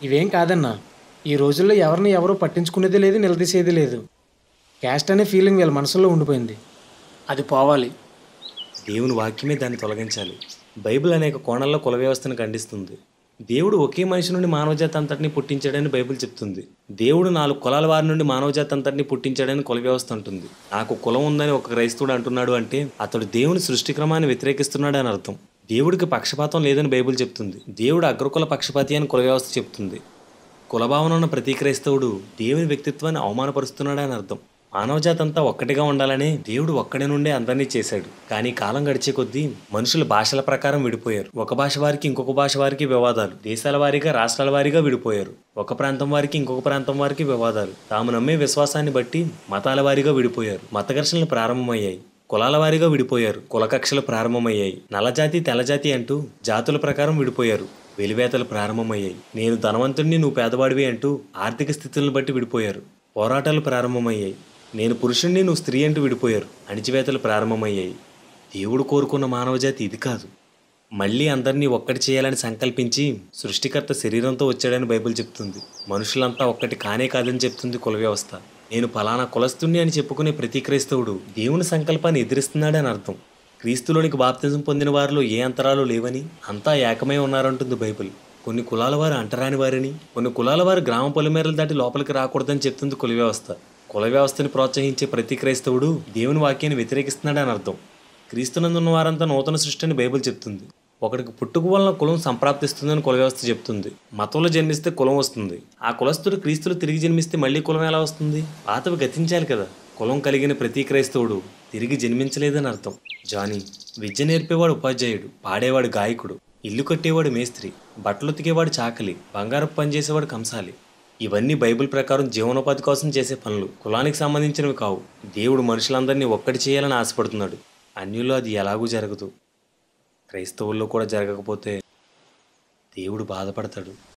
ఇవేం కాదన్నా ఈ రోజుల్లో ఎవరిని ఎవరు పట్టించుకునేది లేదు నిలదీసేది లేదు క్యాస్ట్ అనే ఫీలింగ్ వీళ్ళ మనసులో ఉండిపోయింది అది పోవాలి దేవుని వాక్యమే దాన్ని తొలగించాలి బైబిల్ అనేక కోణాల్లో కుల వ్యవస్థను ఖండిస్తుంది దేవుడు ఒకే మనిషి నుండి మానవజాతి అంతటిని పుట్టించాడని బైబిల్ చెప్తుంది దేవుడు నాలుగు కులాల వారి నుండి మానవజాతి అంతటిని పుట్టించాడని కుల వ్యవస్థ అంటుంది నాకు కులం ఉందని ఒక క్రైస్తవుడు అంటున్నాడు అంటే అతడు దేవుని సృష్టి క్రమాన్ని వ్యతిరేకిస్తున్నాడు అని అర్థం దేవుడికి పక్షపాతం లేదని బైబిల్ చెప్తుంది దేవుడు అగ్రకుల పక్షపాతి అని కుల వ్యవస్థ చెప్తుంది కులభావన ఉన్న ప్రతి క్రైస్తవుడు దేవుని వ్యక్తిత్వాన్ని అవమానపరుస్తున్నాడని అర్థం మానవజాతి అంతా ఒక్కటిగా ఉండాలని దేవుడు ఒక్కడి నుండే అందరినీ చేశాడు కానీ కాలం గడిచే కొద్దీ మనుషులు భాషల ప్రకారం విడిపోయారు ఒక భాష వారికి ఇంకొక భాష వారికి వివాదాలు దేశాల వారీగా రాష్ట్రాల వారీగా విడిపోయారు ఒక ప్రాంతం వారికి ఇంకొక ప్రాంతం వారికి వివాదాలు తాము నమ్మే విశ్వాసాన్ని బట్టి మతాల వారీగా విడిపోయారు మత ఘర్షణలు ప్రారంభమయ్యాయి కులాల వారీగా విడిపోయారు కుల కక్షలు ప్రారంభమయ్యాయి నల్లజాతి తెల్లజాతి అంటూ జాతుల ప్రకారం విడిపోయారు వెలివేతలు ప్రారంభమయ్యాయి నేను ధనవంతుడిని నువ్వు పేదవాడివి అంటూ ఆర్థిక స్థితులను బట్టి విడిపోయారు పోరాటాలు ప్రారంభమయ్యాయి నేను పురుషుణ్ణి నువ్వు స్త్రీ అంటూ విడిపోయారు అణిచివేతలు ప్రారంభమయ్యాయి దేవుడు కోరుకున్న మానవజాతి ఇది కాదు మళ్ళీ అందరినీ ఒక్కటి చేయాలని సంకల్పించి సృష్టికర్త శరీరంతో వచ్చాడని బైబిల్ చెప్తుంది మనుషులంతా ఒక్కటి కానే కాదని చెప్తుంది కుల వ్యవస్థ నేను ఫలానా కులస్తుణ్ణి అని చెప్పుకునే ప్రతి క్రైస్తవుడు దేవుని సంకల్పాన్ని ఎదిరిస్తున్నాడని అర్థం క్రీస్తులోనికి బాప్తిజం పొందిన వారిలో ఏ అంతరాలు లేవని అంతా ఏకమై ఉన్నారంటుంది బైబిల్ కొన్ని కులాల వారు అంటరాని వారిని కొన్ని కులాల వారు గ్రామ పొలిమేరలు దాటి లోపలికి రాకూడదని చెప్తుంది కుల వ్యవస్థ కుల వ్యవస్థని ప్రోత్సహించే ప్రతి క్రైస్తవుడు దేవుని వాక్యాన్ని వ్యతిరేకిస్తున్నాడని అర్థం క్రీస్తునందున్న వారంతా నూతన సృష్టి అని బైబిల్ చెప్తుంది ఒకడికి పుట్టుక వలన కులం సంప్రాప్తిస్తుందని కుల వ్యవస్థ చెప్తుంది మతంలో జన్మిస్తే కులం వస్తుంది ఆ కులస్తుడు క్రీస్తులు తిరిగి జన్మిస్తే మళ్ళీ కులం ఎలా వస్తుంది పాతవి గతించాలి కదా కులం కలిగిన ప్రతి క్రైస్తవుడు తిరిగి జన్మించలేదని అర్థం జానీ విద్య నేర్పేవాడు ఉపాధ్యాయుడు పాడేవాడు గాయకుడు ఇల్లు కట్టేవాడు మేస్త్రి బట్టలు ఉతికేవాడు చాకలి బంగారపు పని చేసేవాడు కంసాలి ఇవన్నీ బైబిల్ ప్రకారం జీవనోపాధి కోసం చేసే పనులు కులానికి సంబంధించినవి కావు దేవుడు మనుషులందరినీ ఒక్కటి చేయాలని ఆశపడుతున్నాడు అన్యుల్లో అది ఎలాగూ జరగదు క్రైస్తవుల్లో కూడా జరగకపోతే దేవుడు బాధపడతాడు